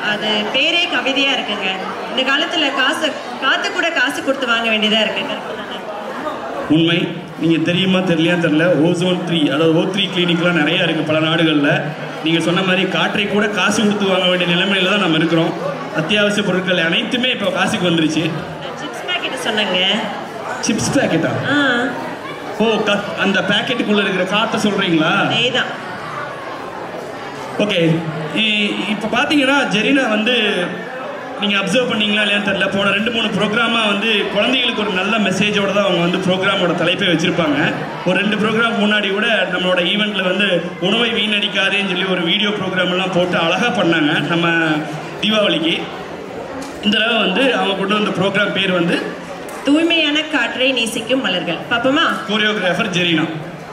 அது பேரே கவிதையா இருக்குங்க இந்த காலத்துல காசு காத்து கூட காசு கொடுத்து வாங்க வேண்டியதா இருக்கு உண்மை நீங்கள் தெரியுமா தெரியலையா தெரில ஓசோன் த்ரீ அதாவது ஓ த்ரீ கிளினிக்லாம் நிறையா இருக்குது பல நாடுகளில் நீங்கள் சொன்ன மாதிரி காற்றை கூட காசு கொடுத்து வாங்க வேண்டிய நிலைமையில தான் நம்ம இருக்கிறோம் அத்தியாவசிய பொருட்கள் அனைத்துமே இப்போ காசுக்கு வந்துருச்சு சிப்ஸ் பாக்கெட் சொன்னங்க சிப்ஸ் பேக்கெட்டா ஆ ஓ க அந்த பேக்கெட்டுக்குள்ளே இருக்கிற காற்றை சொல்கிறீங்களா அதேதான் ஓகே இப்போ பார்த்தீங்கன்னா ஜெரினா வந்து நீங்கள் அப்சர்வ் பண்ணீங்களா இல்லையான்னு தெரியல போன ரெண்டு மூணு ப்ரோக்ராமாக வந்து குழந்தைகளுக்கு ஒரு நல்ல மெசேஜோட தான் அவங்க வந்து ப்ரோக்ராமோட தலைப்பை வச்சுருப்பாங்க ஒரு ரெண்டு ப்ரோக்ராம் முன்னாடி கூட நம்மளோட ஈவெண்ட்டில் வந்து உணவை வீணடிக்காதேன்னு சொல்லி ஒரு வீடியோ ப்ரோக்ராம் எல்லாம் போட்டு அழகாக பண்ணாங்க நம்ம தீபாவளிக்கு இந்த தடவை வந்து அவங்க கொண்டு வந்த ப்ரோக்ராம் பேர் வந்து தூய்மையான காற்றை நேசிக்கும் மலர்கள் பாப்போமா கோரியோகிராஃபர் ஜெரினா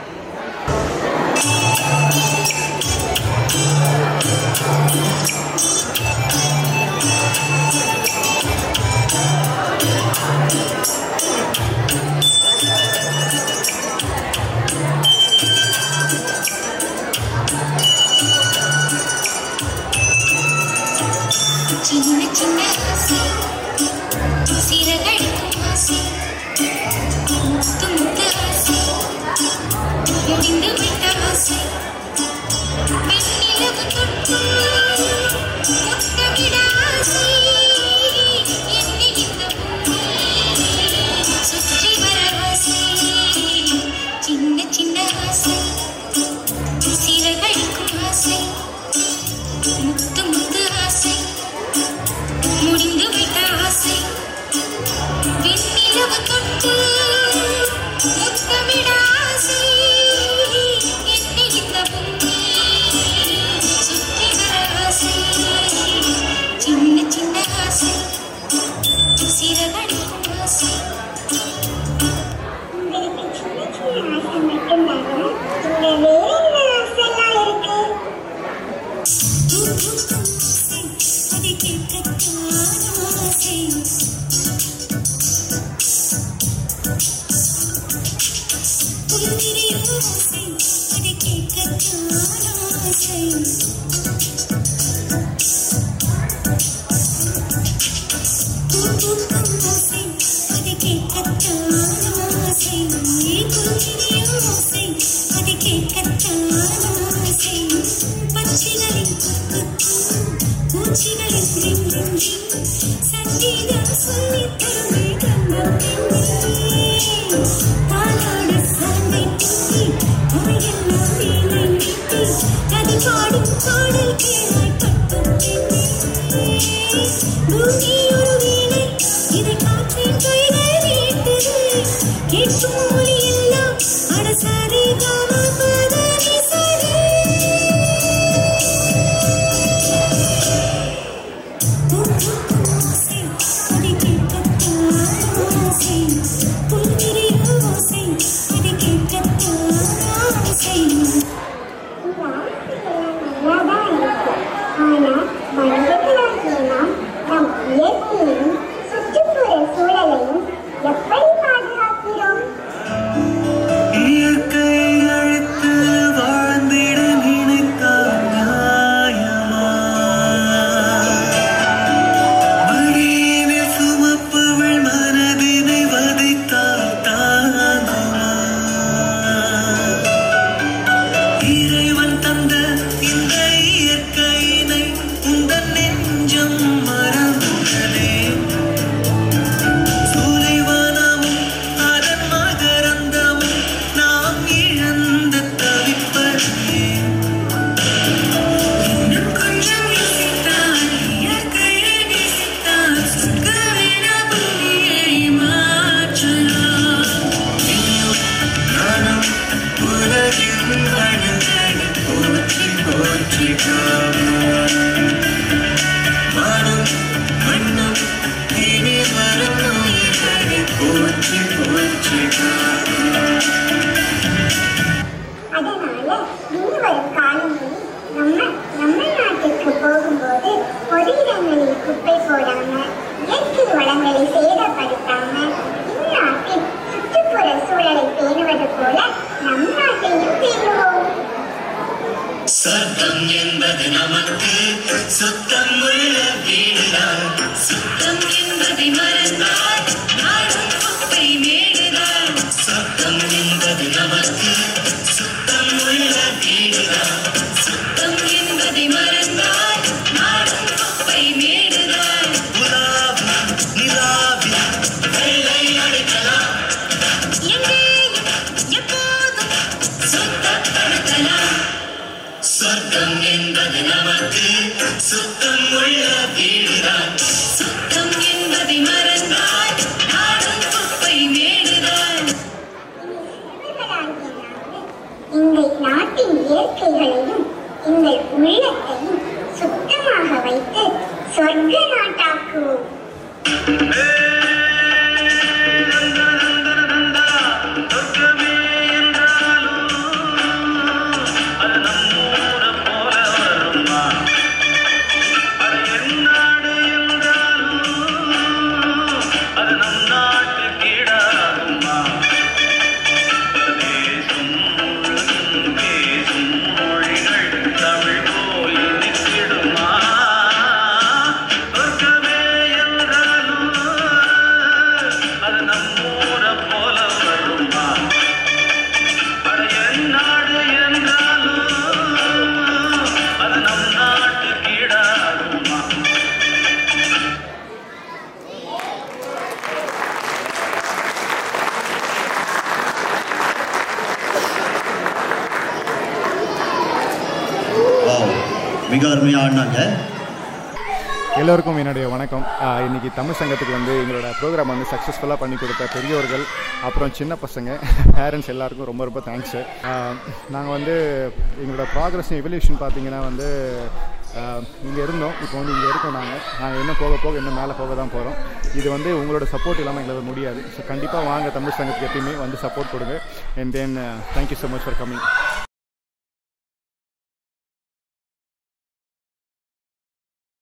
சின்ன சின்ன ஆசை சிறகடிக்கும் ஆசை முத்து முத்து ஆசை முடிந்து விட்ட ஆசை வெண்ணிலவு தொட்டு முத்தமிட ஆசை என்னை இந்த பூமி சுற்றி வர ஆசை சின்ன சின்ன ஆசை சிறகடிக்கும் ஆசை முத்து முத்து ஆசை முடிந்து விட்ட ஆசை வெண்ணிலவு தொட்டு முத்தமிட ஆசை என்னை இந்த பூமி சுற்றி வர ஆசை சின்ன சின்ன ஆசை சிறகடிக்கும் ஆசை உங்களுக்கு சின்ன சின்ன ஆசை மட்டும்தானா இங்க வேற என்ன ஆசைலாம் இருக்கு அதை கேட்கத்தான் ஆசை புல்விரியும் ஆசை அதை கேட்கத்தான் ஆசை பூக்கும் ஆசை அதை கேட்கத்தான் ஆசை புல்விரியும் ஆசை அதை கேட்கத்தான் ஆசை பட்சிகளின் குத்தும் பூச்சிகளின் ரிங் ரிங் ரிங் சங்கீதம் சொல்லித் தருமே கண்ணம் பெண்ணே தாலாடு சாந்தை பின்னி அவையெல்லாம் வீணை நீட்டி கதை பாடும் பாடல் கேளாய் பட்டும் பெண்ணே பூமி ஒரு வீணை இதை காற்றின் கைகள் மீட்டது கேட்கும் மொழி எல்லாம் அடசாரி காம பதனி சரி ஆசை அதை கேட்கத்தான் ஆசை புல்விரியும் ஆசை அதை கேட்கத்தான் ஆசை இந்த ஆசையெல்லாம் நல்லாதான் இருக்கு ஆனா மனிதர்களாகிய நாம் நம் இயற்கையையும் சுற்றுப்புற சூழலையும் எப்படி பாதுகாக்கிறோம் மிக அருமையாக ஆடினாங்க எல்லோருக்கும் என்னுடைய வணக்கம் ஆஹ் இன்னைக்கு தமிழ் சங்கத்துக்கு வந்து எங்களோட ப்ரோக்ராம் வந்து சக்ஸஸ்ஃபுல்லாக பண்ணி கொடுத்த பெரியவர்கள் அப்புறம் சின்ன பசங்க பேரண்ட்ஸ் எல்லாருக்கும் ரொம்ப ரொம்ப தேங்க்ஸு நாங்கள் வந்து எங்களோட ப்ராக்ரஸ் எவல்யூஷன் பார்த்தீங்கன்னா வந்து இங்கே இருந்தோம் இப்போ வந்து இங்கே இருக்கோம் நாங்கள் நாங்கள் இன்னும் போக போக இன்னும் மேலே போக தான் போகிறோம் இது வந்து உங்களோட சப்போர்ட் இல்லாமல் எங்களுக்கு முடியாது ஸோ கண்டிப்பாக வாங்க தமிழ் சங்கத்துக்கு எப்பயுமே வந்து சப்போர்ட் கொடுங்க and then thank you so much for coming